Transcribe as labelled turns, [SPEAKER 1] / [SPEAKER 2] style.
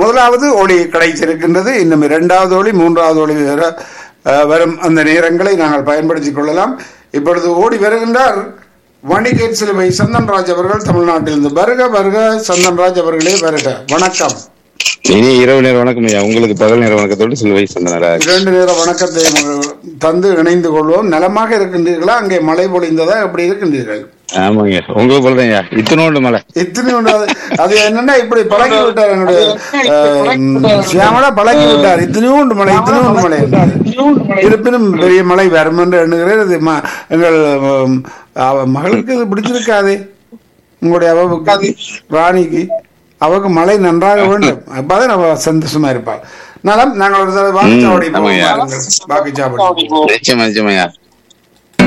[SPEAKER 1] முதலாவது ஒளி கிடைச்சிருக்கின்றது இன்னும் இரண்டாவது ஒளி மூன்றாவது ஒளி வர அஹ், வரும் அந்த நேரங்களை நாங்கள் பயன்படுத்திக் கொள்ளலாம் இப்பொழுது ஓடி வருகின்றார் வணிகர் சிலுவை சந்தன்ராஜ் அவர்கள் தமிழ்நாட்டிலிருந்து வருக வருக சந்தன்ராஜ் அவர்களே வருக வணக்கம்
[SPEAKER 2] இனி இரவு நேர வணக்கம் ஐயா உங்களுக்கு பகல் நேர வணக்கத்தோடு சிலுவை சந்தனரா
[SPEAKER 1] இரண்டு நேர வணக்கத்தை ம- தந்து இணைந்து கொள்வோம் நலமாக இருக்கின்றீர்களா அங்கே மழை பொழிந்ததா எப்படி இருக்கின்றீர்கள்
[SPEAKER 2] ஆமாங்க உங்களுக்கு போலதான் ஐயா இத்தனோண்டு மலை
[SPEAKER 1] இத்தனை ஒன்று அது- அது என்னன்னா இப்படி பழக்கி விட்டார் என்னுடைய அஹ், சியாமலா பழக்கி விட்டார் இத்தனையோண்டு மழை இத்தனையோண்டு மழை இருப்பினும் பெரிய மழை வரும் என்று எண்ணுகிறேன் இது ம- எங்கள் உம், அவ மகளுக்கு இது பிடிச்சிருக்காதே உங்களுடைய அவவுக்கு ராணிக்கு அவக்கு மழை நன்றாக வேண்டும் அப்பதான் அவ சந்தோஷமா இருப்பாள் நலம் நாங்கள் ஒரு தடவை வாக்குச்சாவடி போவோம்
[SPEAKER 2] ஆமாய்யா.
[SPEAKER 1] வாருங்கள். வாக்குச்சாவடி
[SPEAKER 2] நிச்சயமா நிச்சயமா ஐயா